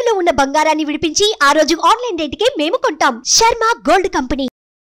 తాకట్టులో ఉన్న బంగారాన్ని విడిపించి ఆ రోజు ఆన్లైన్ రేటుకే మేము కొంటాం శర్మ గోల్డ్ కంపెనీ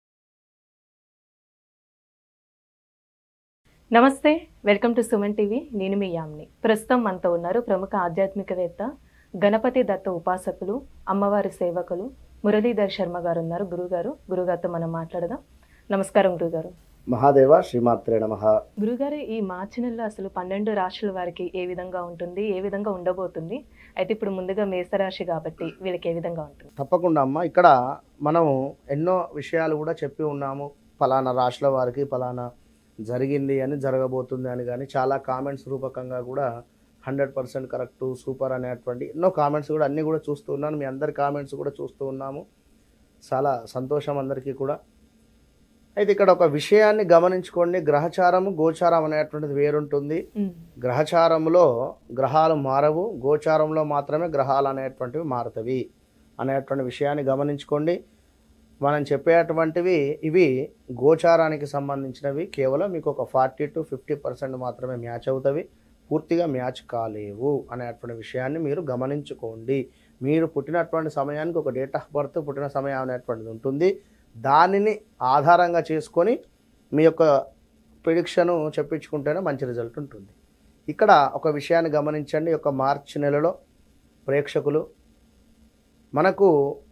నమస్తే వెల్కమ్ టు సుమన్ టీవీ నేను మీ యామ్ని ప్రస్తుతం మనతో ఉన్నారు ప్రముఖ ఆధ్యాత్మికవేత్త గణపతి దత్త ఉపాసకులు అమ్మవారి సేవకులు మురళీధర్ శర్మ గారు ఉన్నారు గురుగారు గురుగారితో మనం మాట్లాడదాం నమస్కారం గురుగారు మహాదేవ శ్రీమాత్రే నమ గురుగారు ఈ మార్చి నెలలో అసలు పన్నెండు రాశుల వారికి ఏ విధంగా ఉంటుంది ఏ విధంగా ఉండబోతుంది అయితే ఇప్పుడు ముందుగా మేషరాశి కాబట్టి వీళ్ళకి ఏ విధంగా ఉంటుంది తప్పకుండా అమ్మ ఇక్కడ మనం ఎన్నో విషయాలు కూడా చెప్పి ఉన్నాము ఫలానా రాశుల వారికి ఫలానా జరిగింది అని జరగబోతుంది అని కానీ చాలా కామెంట్స్ రూపకంగా కూడా హండ్రెడ్ పర్సెంట్ కరెక్ట్ సూపర్ అనేటువంటి ఎన్నో కామెంట్స్ కూడా అన్నీ కూడా చూస్తూ ఉన్నాను మీ అందరి కామెంట్స్ కూడా చూస్తూ ఉన్నాము చాలా సంతోషం అందరికీ కూడా అయితే ఇక్కడ ఒక విషయాన్ని గమనించుకోండి గ్రహచారము గోచారం అనేటువంటిది వేరుంటుంది ఉమ్, గ్రహచారంలో గ్రహాలు మారవు గోచారంలో మాత్రమే గ్రహాలు అనేటువంటివి మారుతవి అనేటువంటి విషయాన్ని గమనించుకోండి మనం చెప్పేటువంటివి ఇవి గోచారానికి సంబంధించినవి కేవలం మీకు ఒక ఫార్టీ టు ఫిఫ్టీ పర్సెంట్ మాత్రమే మ్యాచ్ అవుతవి పూర్తిగా మ్యాచ్ కాలేవు అనేటువంటి విషయాన్ని మీరు గమనించుకోండి మీరు పుట్టినటువంటి సమయానికి ఒక డేట్ ఆఫ్ బర్త్ పుట్టిన సమయం అనేటువంటిది ఉంటుంది దానిని ఆధారంగా చేసుకొని మీ యొక్క ప్రిడిక్షను చెప్పించుకుంటేనే మంచి రిజల్ట్ ఉంటుంది ఇక్కడ ఒక విషయాన్ని గమనించండి ఈ యొక్క మార్చి నెలలో ప్రేక్షకులు మనకు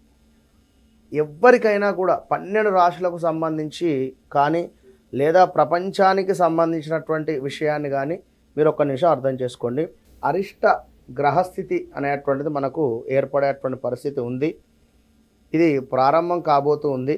ఎవ్వరికైనా కూడా పన్నెండు రాశులకు సంబంధించి కానీ లేదా ప్రపంచానికి సంబంధించినటువంటి విషయాన్ని కానీ మీరు ఒక్క నిమిషం అర్థం చేసుకోండి అరిష్ట గ్రహస్థితి అనేటువంటిది మనకు ఏర్పడేటువంటి పరిస్థితి ఉంది ఇది ప్రారంభం కాబోతూ ఉంది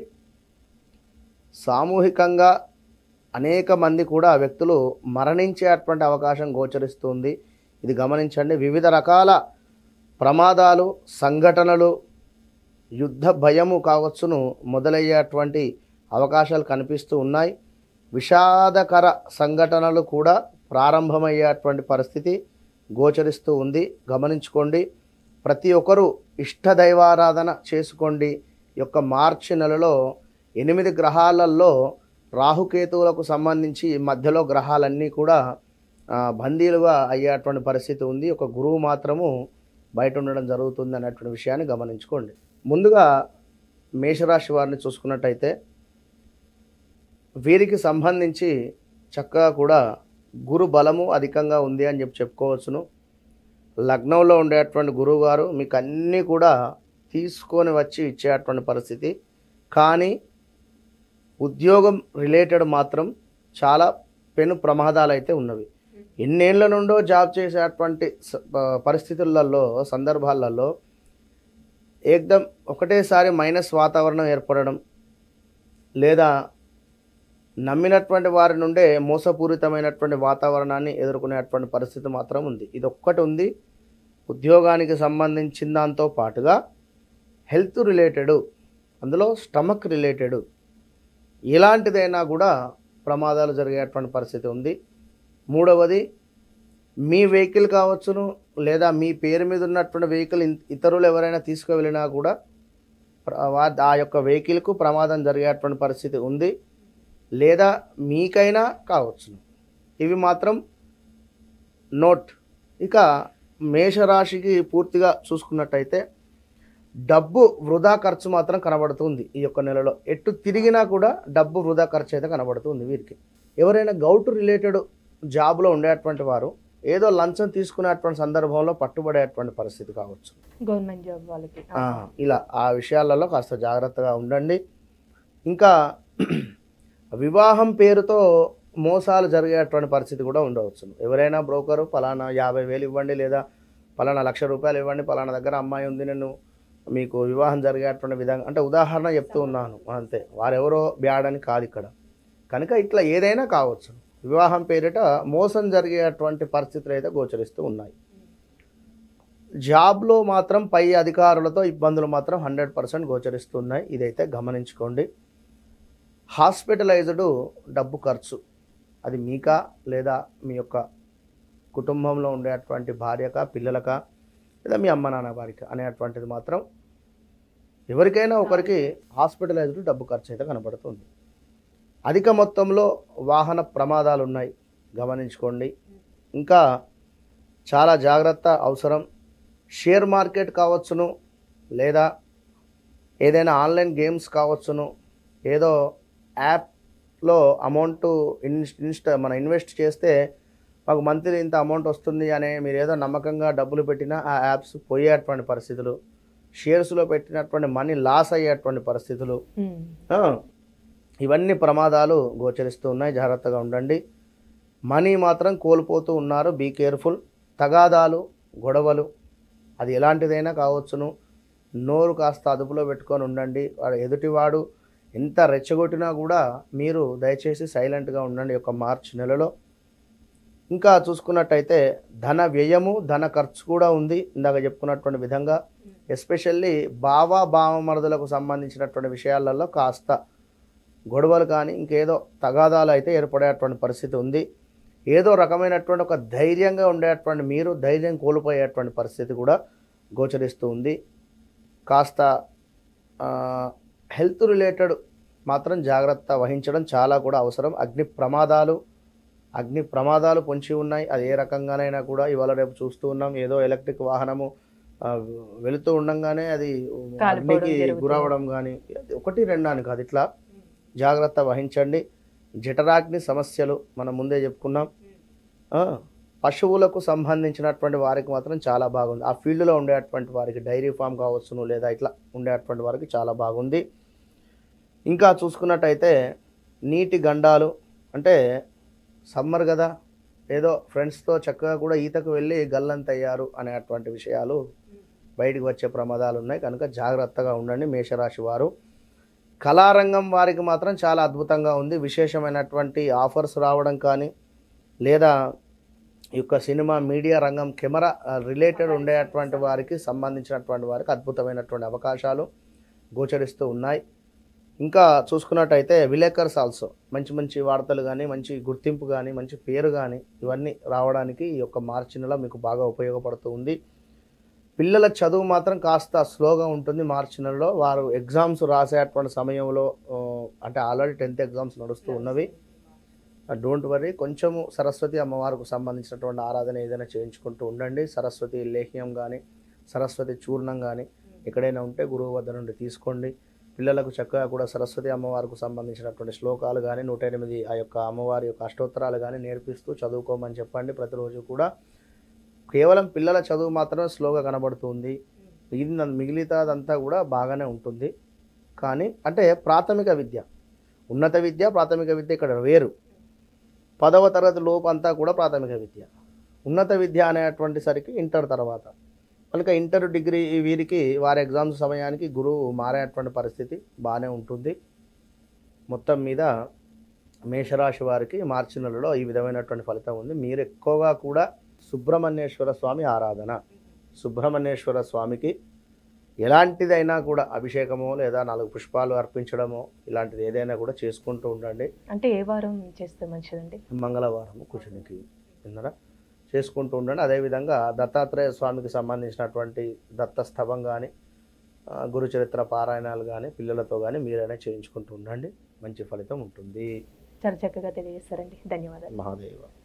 సామూహికంగా అనేక మంది కూడా వ్యక్తులు మరణించేటువంటి అవకాశం గోచరిస్తుంది ఇది గమనించండి వివిధ రకాల ప్రమాదాలు సంఘటనలు యుద్ధ భయము కావచ్చును మొదలయ్యేటువంటి అవకాశాలు కనిపిస్తూ ఉన్నాయి విషాదకర సంఘటనలు కూడా ప్రారంభమయ్యేటువంటి పరిస్థితి గోచరిస్తూ ఉంది గమనించుకోండి ప్రతి ఒక్కరూ ఇష్టదైవారాధన చేసుకోండి ఈ యొక్క మార్చి నెలలో ఎనిమిది గ్రహాలలో రాహుకేతువులకు సంబంధించి ఈ మధ్యలో గ్రహాలన్నీ కూడా ఆ, బందీలుగా అయ్యేటువంటి పరిస్థితి ఉంది ఒక గురువు మాత్రము బయట ఉండడం జరుగుతుంది అనేటువంటి విషయాన్ని గమనించుకోండి ముందుగా మేషరాశి వారిని చూసుకున్నట్టయితే వీరికి సంబంధించి చక్కగా కూడా గురు బలము అధికంగా ఉంది అని చెప్పి చెప్పుకోవచ్చును లగ్నంలో ఉండేటువంటి గురువు గారు మీకు అన్నీ కూడా తీసుకొని వచ్చి ఇచ్చేటువంటి పరిస్థితి కానీ ఉద్యోగం రిలేటెడ్ మాత్రం చాలా పెను ప్రమాదాలు అయితే ఉన్నవి ఎన్నేళ్ల నుండో జాబ్ చేసేటువంటి స- ప- పరిస్థితులలో సందర్భాలలో ఏకదం ఒకటేసారి మైనస్ వాతావరణం ఏర్పడడం లేదా నమ్మినటువంటి వారి నుండే మోసపూరితమైనటువంటి వాతావరణాన్ని ఎదుర్కొనేటువంటి పరిస్థితి మాత్రం ఉంది ఇది ఒక్కటి ఉంది ఉద్యోగానికి సంబంధించిన దాంతో పాటుగా హెల్త్ రిలేటెడ్ అందులో స్టమక్ రిలేటెడ్ ఎలాంటిదైనా కూడా ప్రమాదాలు జరిగేటువంటి పరిస్థితి ఉంది మూడవది మీ వెహికల్ కావచ్చును లేదా మీ పేరు మీద ఉన్నటువంటి వెహికల్ ఇన్- ఇతరులు ఎవరైనా తీసుకువెళ్ళినా కూడా ప్ర- వా- ఆ యొక్క వెహికల్కు ప్రమాదం జరిగేటువంటి పరిస్థితి ఉంది లేదా మీకైనా కావచ్చును ఇవి మాత్రం నోట్ ఇక మేషరాశికి పూర్తిగా చూసుకున్నట్టయితే డబ్బు వృధా ఖర్చు మాత్రం కనబడుతుంది ఈ యొక్క నెలలో ఎటు తిరిగినా కూడా డబ్బు వృధా ఖర్చు అయితే కనబడుతుంది వీరికి ఎవరైనా గౌటు రిలేటెడ్ జాబ్లో ఉండేటువంటి వారు ఏదో లంచం తీసుకునేటువంటి సందర్భంలో పట్టుబడేటువంటి పరిస్థితి కావచ్చు గవర్నమెంట్ జాబ్ వాళ్ళకి ఆ, ఇలా ఆ విషయాలలో కాస్త జాగ్రత్తగా ఉండండి ఇంకా వివాహం పేరుతో మోసాలు జరిగేటువంటి పరిస్థితి కూడా ఉండవచ్చు ఎవరైనా బ్రోకరు పలానా యాభై వేలు ఇవ్వండి లేదా పలానా లక్ష రూపాయలు ఇవ్వండి పలానా దగ్గర అమ్మాయి ఉంది నేను మీకు వివాహం జరిగేటువంటి విధంగా అంటే ఉదాహరణ చెప్తూ ఉన్నాను అంతే వారెవరో బ్యాడ్ అని కాదు ఇక్కడ కనుక ఇట్లా ఏదైనా కావచ్చు వివాహం పేరిట మోసం జరిగేటువంటి పరిస్థితులు అయితే గోచరిస్తూ ఉన్నాయి జాబ్లో మాత్రం పై అధికారులతో ఇబ్బందులు మాత్రం హండ్రెడ్ పర్సెంట్ గోచరిస్తున్నాయి ఇదైతే గమనించుకోండి హాస్పిటలైజ్డ్ డబ్బు ఖర్చు అది మీకా లేదా మీ యొక్క కుటుంబంలో ఉండేటువంటి భార్యక పిల్లలక లేదా మీ అమ్మ నాన్న వారికి అనేటువంటిది మాత్రం ఎవరికైనా ఒకరికి హాస్పిటలైజ్డ్ డబ్బు ఖర్చు అయితే కనబడుతుంది అధిక మొత్తంలో వాహన ప్రమాదాలు ఉన్నాయి గమనించుకోండి ఇంకా చాలా జాగ్రత్త అవసరం షేర్ మార్కెట్ కావచ్చును లేదా ఏదైనా ఆన్లైన్ గేమ్స్ కావచ్చును ఏదో యాప్లో అమౌంట్ ఇన్స్ట్ ఇన్స్ట్ మనం ఇన్వెస్ట్ చేస్తే మాకు మంత్లీ ఇంత అమౌంట్ వస్తుంది అనే మీరు ఏదో నమ్మకంగా డబ్బులు పెట్టినా ఆ యాప్స్ పోయేటువంటి పరిస్థితులు షేర్స్లో పెట్టినటువంటి మనీ లాస్ అయ్యేటువంటి పరిస్థితులు ఉమ్. ఆ, ఇవన్నీ ప్రమాదాలు గోచరిస్తూ ఉన్నాయి జాగ్రత్తగా ఉండండి మనీ మాత్రం కోల్పోతూ ఉన్నారు బీ కేర్ఫుల్ తగాదాలు గొడవలు అది ఎలాంటిదైనా కావచ్చును నోరు కాస్త అదుపులో పెట్టుకొని ఉండండి వాడు ఎదుటివాడు ఎంత రెచ్చగొట్టినా కూడా మీరు దయచేసి సైలెంట్గా ఉండండి ఈ యొక్క మార్చ్ నెలలో ఇంకా చూసుకున్నట్టయితే ధన వ్యయము ధన ఖర్చు కూడా ఉంది ఇందాక చెప్పుకున్నటువంటి విధంగా ఎస్పెషల్లీ బావ బావమరుదులకు సంబంధించినటువంటి విషయాలలో కాస్త గొడవలు కానీ ఇంకేదో తగాదాలు అయితే ఏర్పడేటువంటి పరిస్థితి ఉంది ఏదో రకమైనటువంటి ఒక ధైర్యంగా ఉండేటువంటి మీరు ధైర్యం కోల్పోయేటువంటి పరిస్థితి కూడా గోచరిస్తూ ఉంది కాస్త హెల్త్ రిలేటెడ్ మాత్రం జాగ్రత్త వహించడం చాలా కూడా అవసరం అగ్ని ప్రమాదాలు అగ్ని ప్రమాదాలు పొంచి ఉన్నాయి అది ఏ రకంగానైనా కూడా ఇవాళ రేపు చూస్తూ ఉన్నాం ఏదో ఎలక్ట్రిక్ వాహనము ఆ, వెళుతూ ఉండంగానే అది కాలిపోవడం అగ్నికి జరుగుతుంది. గురవడం కానీ ఒకటి రెండు అని కాదు ఇట్లా జాగ్రత్త వహించండి జఠరాగ్ని సమస్యలు మనం ముందే చెప్పుకున్నాం ఆ, పశువులకు సంబంధించినటువంటి వారికి మాత్రం చాలా బాగుంది ఆ ఫీల్డ్లో ఉండేటువంటి వారికి డైరీ ఫామ్ కావచ్చును లేదా ఇట్లా ఉండేటువంటి వారికి చాలా బాగుంది ఇంకా చూసుకున్నట్టయితే నీటి గండాలు అంటే సమ్మర్ కదా ఏదో ఫ్రెండ్స్తో చక్కగా కూడా ఈతకు వెళ్ళి గల్లంతయ్యారు అనేటువంటి విషయాలు బయటికి వచ్చే ప్రమాదాలు ఉన్నాయి కనుక జాగ్రత్తగా ఉండండి మేషరాశి వారు కళారంగం వారికి మాత్రం చాలా అద్భుతంగా ఉంది విశేషమైనటువంటి ఆఫర్స్ రావడం కానీ లేదా ఈ యొక్క సినిమా మీడియా రంగం కెమెరా రిలేటెడ్ ఉండేటువంటి వారికి సంబంధించినటువంటి వారికి అద్భుతమైనటువంటి అవకాశాలు గోచరిస్తూ ఉన్నాయి ఇంకా చూసుకున్నట్టయితే విలేకర్స్ ఆల్సో మంచి మంచి వార్తలు కానీ మంచి గుర్తింపు కానీ మంచి పేరు కానీ ఇవన్నీ రావడానికి ఈ యొక్క మార్చి నెల మీకు బాగా ఉపయోగపడుతూ ఉంది పిల్లల చదువు మాత్రం కాస్త స్లోగా ఉంటుంది మార్చి నెలలో వారు ఎగ్జామ్స్ రాసేటువంటి సమయంలో ఆ, అంటే ఆల్రెడీ టెన్త్ ఎగ్జామ్స్ నడుస్తూ ఉన్నవి డోంట్ వరీ కొంచెము సరస్వతి అమ్మవారికి సంబంధించినటువంటి ఆరాధన ఏదైనా చేయించుకుంటూ ఉండండి సరస్వతి లేహ్యం కానీ సరస్వతి చూర్ణం కానీ ఎక్కడైనా ఉంటే గురువు వద్ద నుండి తీసుకోండి పిల్లలకు చక్కగా కూడా సరస్వతి అమ్మవారికి సంబంధించినటువంటి శ్లోకాలు కానీ నూట ఎనిమిది ఆ యొక్క అమ్మవారి యొక్క అష్టోత్తరాలు కానీ నేర్పిస్తూ చదువుకోమని చెప్పండి ప్రతిరోజు కూడా కేవలం పిల్లల చదువు మాత్రమే స్లోగా కనబడుతుంది మిగిలిన మిగిలితదంతా కూడా బాగానే ఉంటుంది కానీ అంటే ప్రాథమిక విద్య ఉన్నత విద్య ప్రాథమిక విద్య ఇక్కడ వేరు పదవ తరగతి లోపు అంతా కూడా ప్రాథమిక విద్య ఉన్నత విద్య అనేటువంటి సరికి ఇంటర్ తర్వాత కనుక ఇంటర్ డిగ్రీ వీరికి వారి ఎగ్జామ్స్ సమయానికి గురువు మారేటువంటి పరిస్థితి బాగానే ఉంటుంది మొత్తం మీద మేషరాశి వారికి మార్చి నెలలో ఈ విధమైనటువంటి ఫలితం ఉంది మీరు ఎక్కువగా కూడా సుబ్రహ్మణ్యేశ్వర స్వామి ఆరాధన సుబ్రహ్మణ్యేశ్వర స్వామికి ఎలాంటిదైనా కూడా అభిషేకమో లేదా నాలుగు పుష్పాలు అర్పించడమో ఇలాంటిది ఏదైనా కూడా చేసుకుంటూ ఉండండి అంటే ఏ వారం చేస్తే మంచిదండి మంగళవారం కుజునికి విన్నారా చేసుకుంటూ ఉండండి అదేవిధంగా దత్తాత్రేయ స్వామికి సంబంధించినటువంటి దత్త స్తవం కానీ గురుచరిత్ర పారాయణాలు కానీ పిల్లలతో కానీ మీరైనా చేయించుకుంటూ ఉండండి మంచి ఫలితం ఉంటుంది చాలా చక్కగా తెలియజేస్తారండి ధన్యవాదాలు మహాదేవ